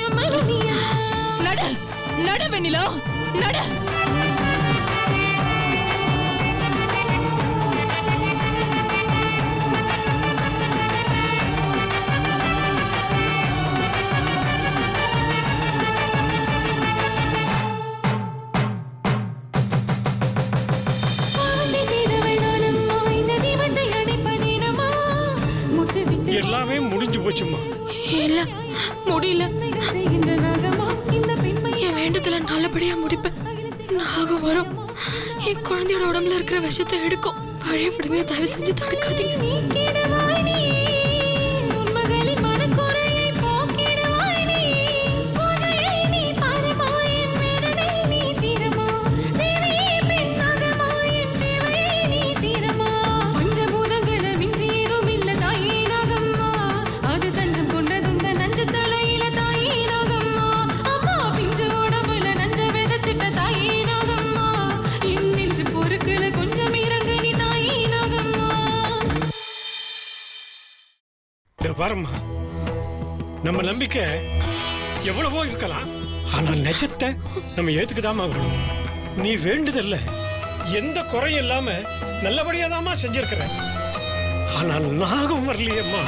நட நட வெண்ணிலா நட எல்லாமே முடிஞ்சு போச்சுமா இல்ல முடியல என் வேண்டத்துல நல்லபடியா முடிப்பேன் நாகம் வரும் என் குழந்தையோட உடம்புல இருக்கிற விஷத்தை எடுக்கும் பழைய விடுமையை தயவு செஞ்சு தடுக்காதீங்க கொஞ்சம் இறங்கு நீ தாயே நாகம்மா இத பாரும்மா நம்ம நம்பிக்கை எவ்வளவோ இருக்கலாம் ஆனா நிஜத்தை நம்ம ஏத்துக்குதாமா வரணும் நீ வேண்டுதல்ல எந்த குறையும் இல்லாம நல்லபடியா தாமா செஞ்சிருக்கிற ஆனா நாகம் வரலையேம்மா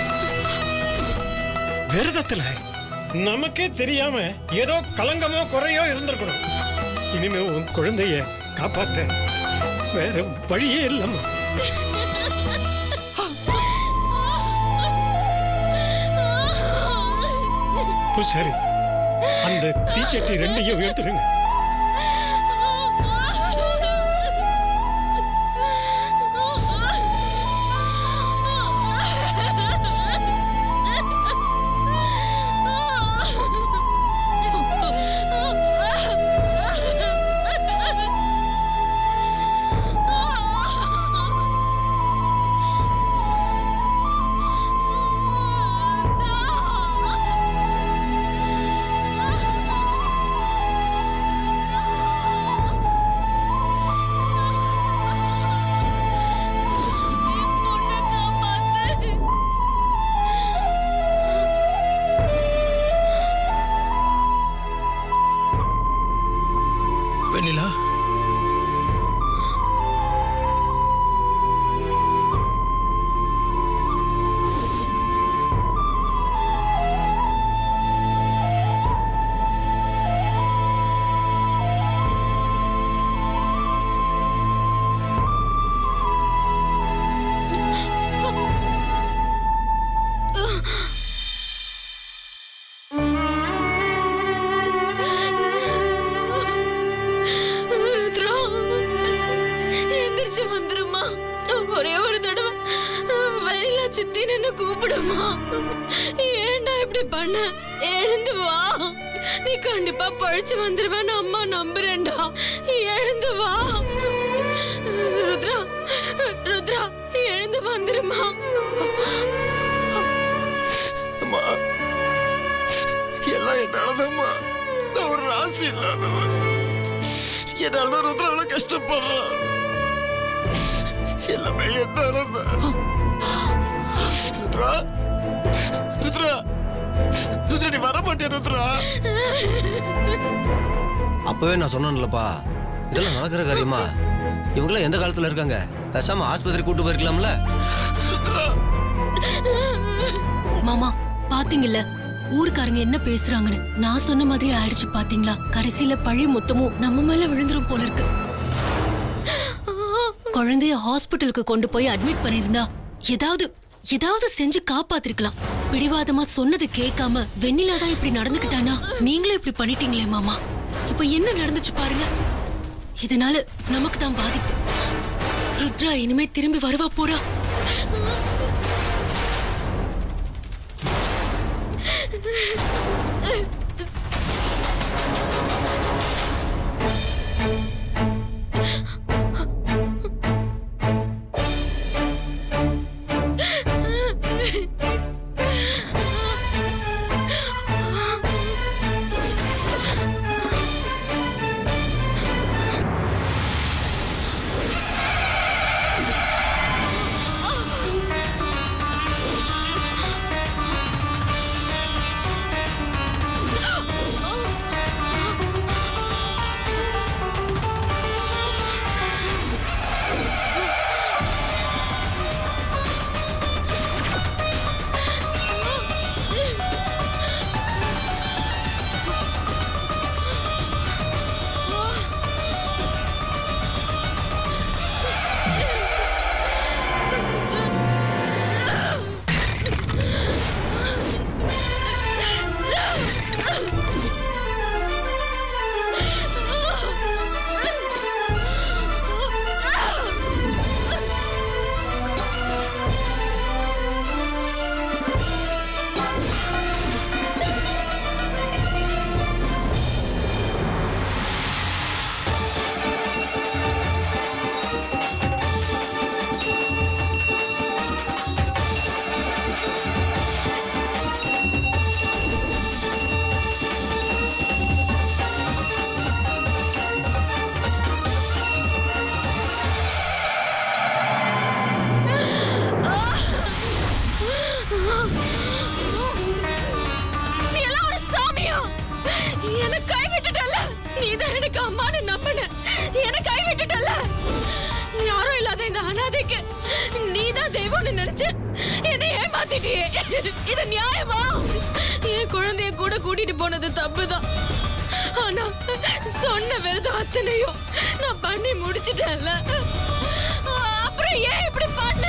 விரதத்துல நமக்கே தெரியாம ஏதோ கலங்கமோ குறையோ இருந்திருக்கணும் இனிமே உன் குழந்தைய காப்பாத்த வேற வழியே இல்லம்மா சரி அந்த தீச்சட்டி ரெண்டையும் எடுத்துருங்க வெண்ணிலா ருத்ரா எந்திரிச்சு வந்துருமா ஒரே ஒரு தடவை வெளியில சித்தி நின்னு கூப்பிடுமா ஏன்டா இப்படி பண்ண எழுந்து வா நீ கண்டிப்பா பழிச்சு வந்துருவேன்னு அம்மா நம்புறேன்டா எழுந்து வா ருத்ரா ருத்ரா எழுந்து வந்துருமா அம்மா எல்லாம் என்னாலதாம்மா நான் ஒரு ராசி இல்லாதவன் என்னாலதான் ருத்ரா அவ்வளவு கஷ்டப்படுறான் எல்லாமே என்னாலதான் ருத்ரா ருத்ரா ருத்ரா நீ வர மாட்டேன் ருத்ரா அப்பவே நான் சொன்னேன்லப்பா இதெல்லாம் நடக்கிற காரியமா இவங்களாம் எந்த காலத்துல இருக்காங்க பேசாம ஆஸ்பத்திரி கூட்டு போயிருக்கலாம்ல ருத்ரா மாமா பாத்தீங்கல்ல ஊருக்காரங்க என்ன பேசுறாங்கன்னு நான் சொன்ன மாதிரி ஆயிடுச்சு பாத்தீங்களா கடைசியில பழி மொத்தமும் நம்ம மேல விழுந்துரும் போல இருக்கு குழந்தைய ஹாஸ்பிட்டலுக்கு கொண்டு போய் அட்மிட் பண்ணிருந்தா ஏதாவது ஏதாவது செஞ்சு காப்பாத்திருக்கலாம் பிடிவாதமா சொன்னது கேட்காம வெண்ணிலா தான் இப்படி நடந்துக்கிட்டானா நீங்களும் இப்படி பண்ணிட்டீங்களே மாமா இப்ப என்ன நடந்துச்சு பாருங்க இதனால நமக்கு தான் பாதிப்பு ருத்ரா இனிமே திரும்பி வருவா போறா என்ன கை விட்டுட்டல யாரும் இல்லாத இந்த அனாதைக்கு நீதான் தெய்வம்னு நினைச்சு என்னை ஏமாத்திட்டியே இது நியாயமா என் குழந்தைய கூட கூட்டிட்டு போனது தப்புதான் ஆனா சொன்ன விரதம் அத்தனையும் நான் பண்ணி முடிச்சிட்டேன்ல அப்புறம் ஏன் இப்படி பண்ண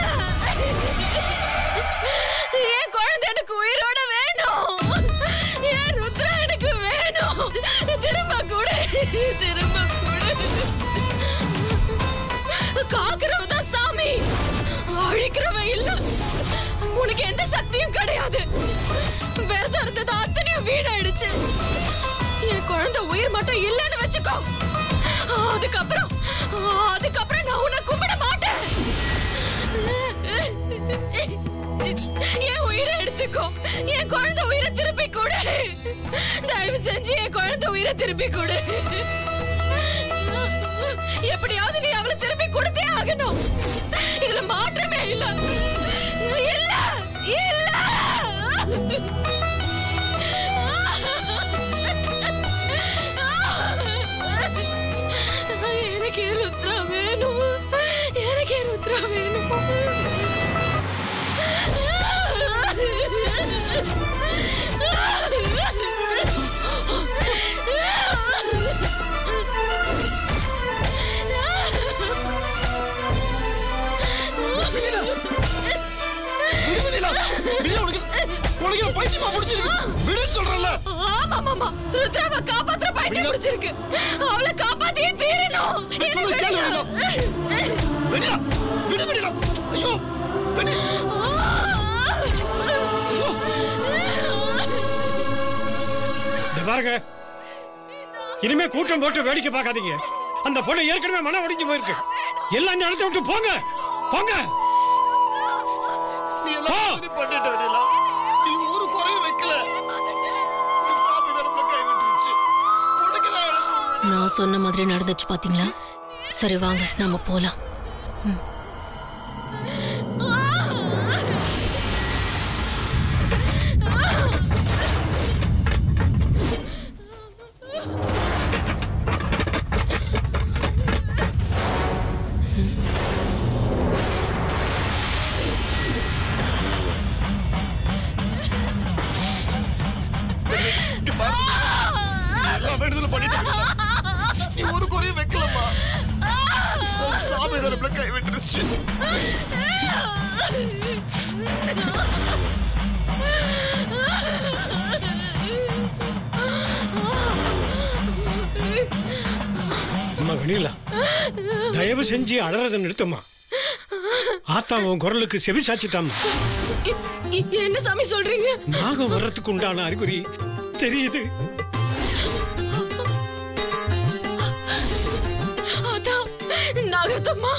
என் குழந்தை எனக்கு உயிரோட வேணும் என் ருத்ரா எனக்கு வேணும் திரும்ப கூட திரும்ப கூட காக்குறவ தான் சாமி அழிக்கிறவ இல்ல உனக்கு எந்த சக்தியும் கிடையாது விரதம் இருந்தது அத்தனையும் வீணாயிடுச்சு என் குழந்தை உயிர் மட்டும் இல்லைன்னு வச்சுக்கோ அதுக்கப்புறம் அதுக்கப்புறம் நான் உன்னை கும்பிட மாட்டேன் என் உயிரை எடுத்துக்கோ என் குழந்தை உயிரை திருப்பி கொடு தயவு செஞ்சு என் குழந்தை உயிரை திருப்பி கொடு எப்படியாவது நீ அவளை திருப்பி கொடுத்தே ஆகணும் இதுல மாற்றமே இல்ல இல்ல இல்ல எனக்கு ருத்ரா வேணும் எனக்கு ருத்ரா வேணும் வெண்ணிலா விடு வெண்ணிலா வெண்ணிலா உனக்கு உனக்கு என்ன பைத்தியமா முடிச்சிருக்கு விடுன்னு சொல்றேன்ல ஆமா மாமா ருத்ராவை காப்பாத்துற பைத்தியம் பிடிச்சிருக்கு அவளை காப்பாத்தியே தீரணும் சொல்லுங்க, எனக்கு கேளு, வேணும். வெண்ணிலா விடு வெண்ணிலா ஐயோ வெண்ணி ஐயோ இந்த பாருங்க இனிமே கூட்டம் போட்டு வேடிக்கை பார்க்காதீங்க அந்த பொண்ணு ஏற்கனவே மனம் ஒடிஞ்சு போயிருக்கு எல்லாம் இந்த இடத்த விட்டு போங்க போங்க நீ எல்லாம் ஆ. இது பண்ணிட்ட வெண்ணிலா நீ ஒரு குறையும் வைக்கல நீ சாமி தரப்புல கை விட்டுருச்சு உனக்கு தான் இழப்பு நான் சொன்ன மாதிரி நடந்துச்சு பாத்தீங்களா சரி வாங்க நாம போலாம் இங்க பாரு. நீ எல்லா வேண்டுதல பண்ணிட்ட வெண்ணிலா. நீ ஒரு குறையும் வைக்கலம்மா சாமி தரப்புல கை விட்டுருச்சு அம்மா வெண்ணிலா தயவு செஞ்சு அழறதை நிறுத்தம்மா ஆத்தா உன் குரலுக்கு செவி சாச்சிட்டாம்மா இ- இ- என்ன சாமி சொல்றீங்க நாகம் வர்றதுக்கு உண்டான அறிகுறி தெரியுது அதான் நாகத்தம்மா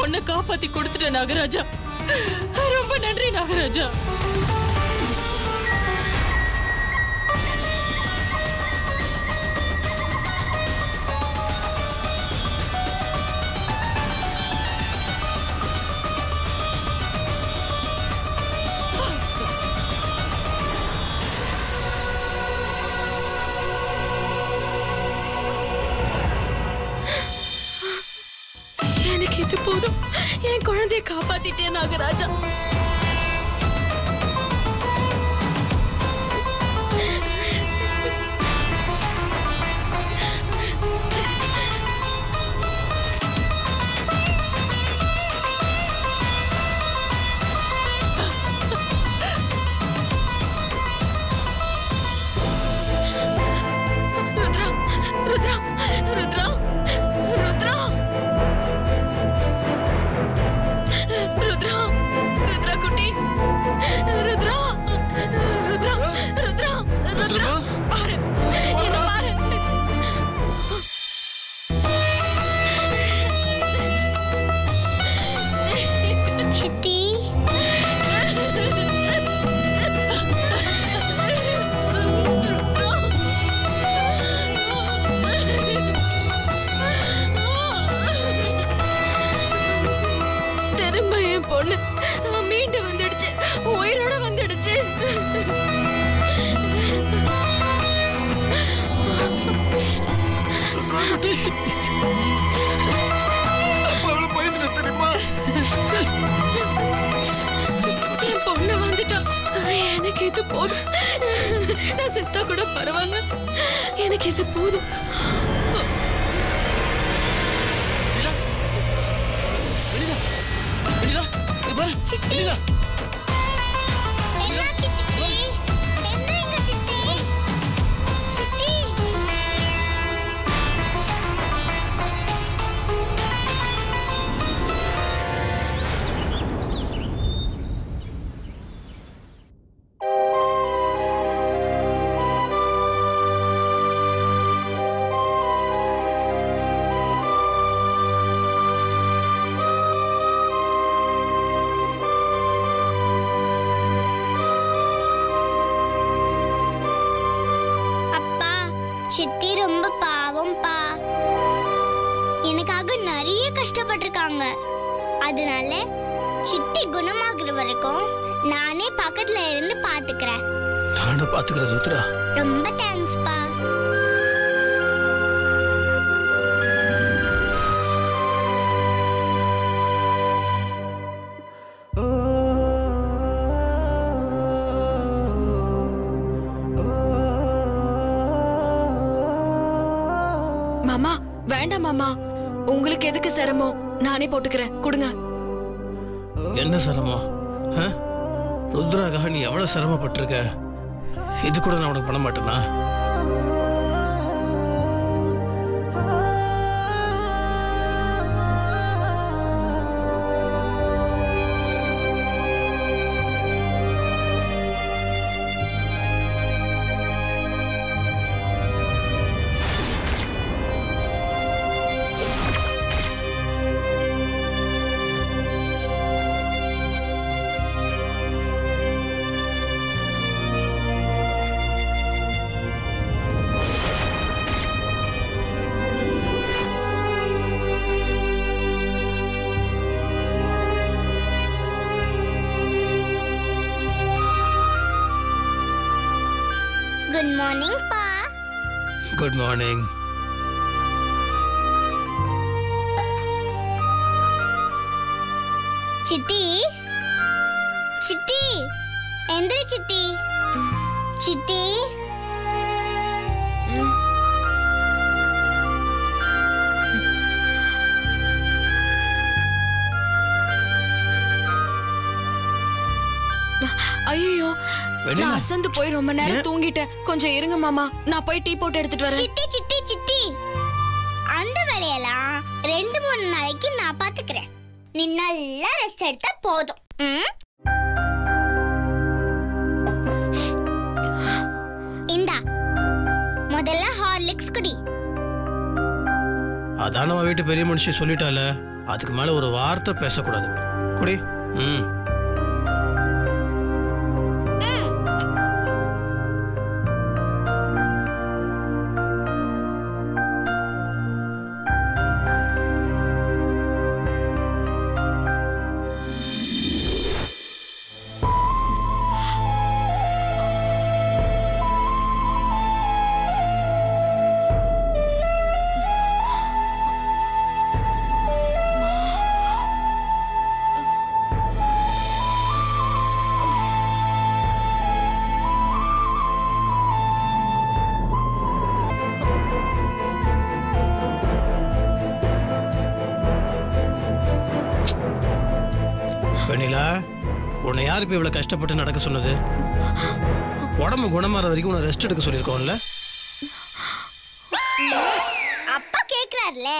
பொண்ணை காப்பாத்தி கொடுத்துட்ட நாகராஜா ரொம்ப நன்றி நாகராஜா எனக்கு இது போதும் என் குழந்தைய காப்பாத்திட்டே நாகராஜா ருத்ரா ருத்ரா ருத்ரா ருத்ரா ருத்ரா ருத்ரா குட்டி ருத்ரா ருத்ரா ருத்ரா ருத்ரா பாரு என்ன பாரு சித்தி திரும்ப என் பொண்ணு மீண்டு வந்துடுச்சு உயிரோட வந்துடுச்சு அப்ப எவ்வளவு பயந்துட்டேன் தெரியுமா என் பொண்ணு வந்துட்டா எனக்கு இது போதும் நான் செத்தா கூட பரவாயில்ல எனக்கு இது போதும் வெளியில இங்க பாரு வெளியில என்னாச்சு சித்தி என்னங்க சித்தி சித்தி அப்பா சித்தி ரொம்ப பாவம்பா எனக்காக நிறைய கஷ்டப்பட்டிருக்காங்க அதனால சித்தி குணமாகுற வரைக்கும் நானே பக்கத்துல இருந்து பாத்துக்கிறேன் நானும் பாத்துக்கிறேன் ருத்ரா ரொம்ப தேங்க்ஸ்ப்பா மாமா வேண்டாம் மாமா உங்களுக்கு எதுக்கு சிரமம் நானே போட்டுக்கிறேன் கொடுங்க என்ன சிரமம் ஆ? ருத்ராக்காக நீ எவ்வளவு சிரமப்பட்டிருக்க இது கூட நான் உனக்கு பண்ண மாட்டேனா குட் மார்னிங் பா குட் மார்னிங் சித்தி சித்தி எந்திரி சித்தி சித்தி ஐயோ வெளியில? நான் அசந்து போய் ரொம்ப நேரம் ஏன்? தூங்கிட்டேன் கொஞ்சம் இருங்க மாமா நான் போய் டீ போட்டு எடுத்துட்டு வரேன் சித்தி சித்தி சித்தி அந்த வேலையெல்லாம் ரெண்டு மூணு நாளைக்கு நான் பாத்துக்கிறேன் நீ நல்லா ரெஸ்ட் எடுத்தா போதும் ம்? இந்தா முதல்ல ஹார்லிக்ஸ் குடி அதான் நம்ம வீட்டு பெரிய மனுஷி சொல்லிட்டால அதுக்கு மேல ஒரு வார்த்தை பேசக்கூடாது குடி ம் வெண்ணிலா உன்னை யார் இப்போ இவ்வளோ கஷ்டப்பட்டு நடக்க சொன்னது உடம்பு குணமாற வரைக்கும் உன்னை ரெஸ்ட் எடுக்க சொல்லியிருக்கோம்ல அப்பா கேக்குறாருல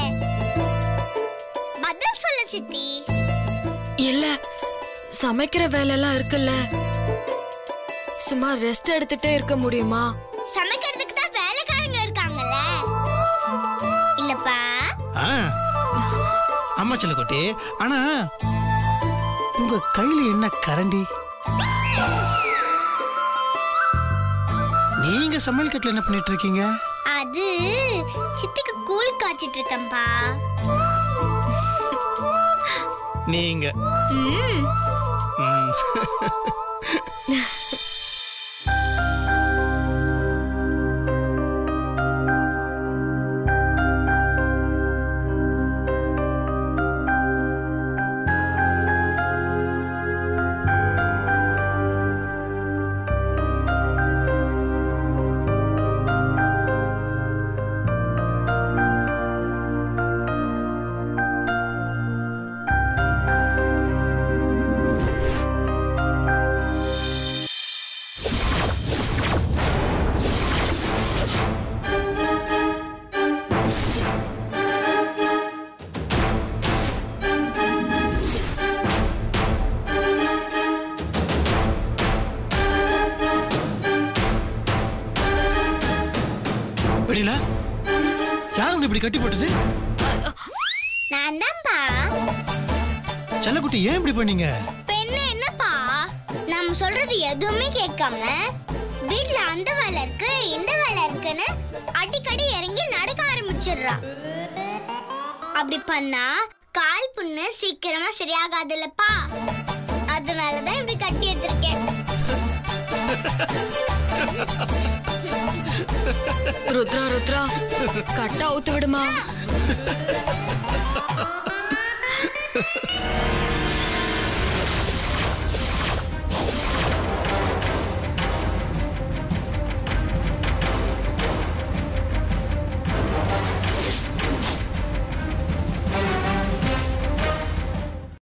பதில் சொல்ல சித்தி இல்ல சமைக்கிற வேலையெல்லாம் இருக்குல்ல சும்மா ரெஸ்ட் எடுத்துட்டே இருக்க முடியுமா சமைக்கிறதுக்கு தான் வேலைக்காரங்க இருக்காங்கல்ல இல்லப்பா ஆ அம்மா செல்லக்குட்டி ஆனா உங்க கையில என்ன கரண்டி நீங்க சமையல் கட்டில் என்ன பண்ணிட்டு இருக்கீங்க அது சித்திக்கு கூழ் காய்ச்சிட்டு இருக்கேன்பா நீங்க ம் ம். வெண்ணிலா யார் உன்னை இப்படி கட்டி போட்டது நான் தான்ப்பா செல்லக்குட்டி ஏன் இப்படி பண்ணீங்க பெண்ணு என்னப்பா நம்ம சொல்றது எதுவுமே கேட்காம வீட்ல அந்த வேலை இருக்கு இந்த வேலை இருக்குன்னு அடிக்கடி இறங்கி நடக்க ஆரம்பிச்சிடுறா அப்படி பண்ணா கால் புண்ணு சீக்கிரமா சரியாகாதுல்லப்பா அதனாலதான் இப்படி கட்டி எடுத்திருக்கேன் ருத்ரா ருத்ரா கட்டா ஊத்து விடுமா